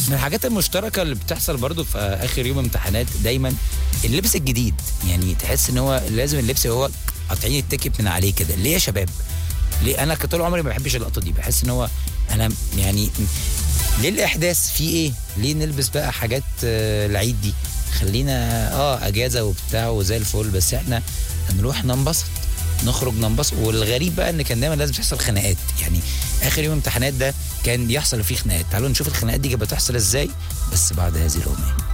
من الحاجات المشتركه اللي بتحصل برضو في اخر يوم امتحانات دايما اللبس الجديد يعني تحس ان هو لازم اللبس هو قاطعين التيكت من عليه كده ليه يا شباب ليه انا طول عمري ما بحبش اللقطه دي بحس ان هو انا يعني ليه الاحداث في ايه ليه نلبس بقى حاجات آه، العيد دي خلينا اه اجازه وبتاع وزي الفل بس احنا هنروح ننبسط نخرج ننبسط والغريب بقى ان كان دايما لازم تحصل خناقات يعني اخر يوم امتحانات ده كان بيحصل فيه خناقات تعالوا نشوف الخناقات دي كانت بتحصل ازاي بس بعد هذه الاغنيه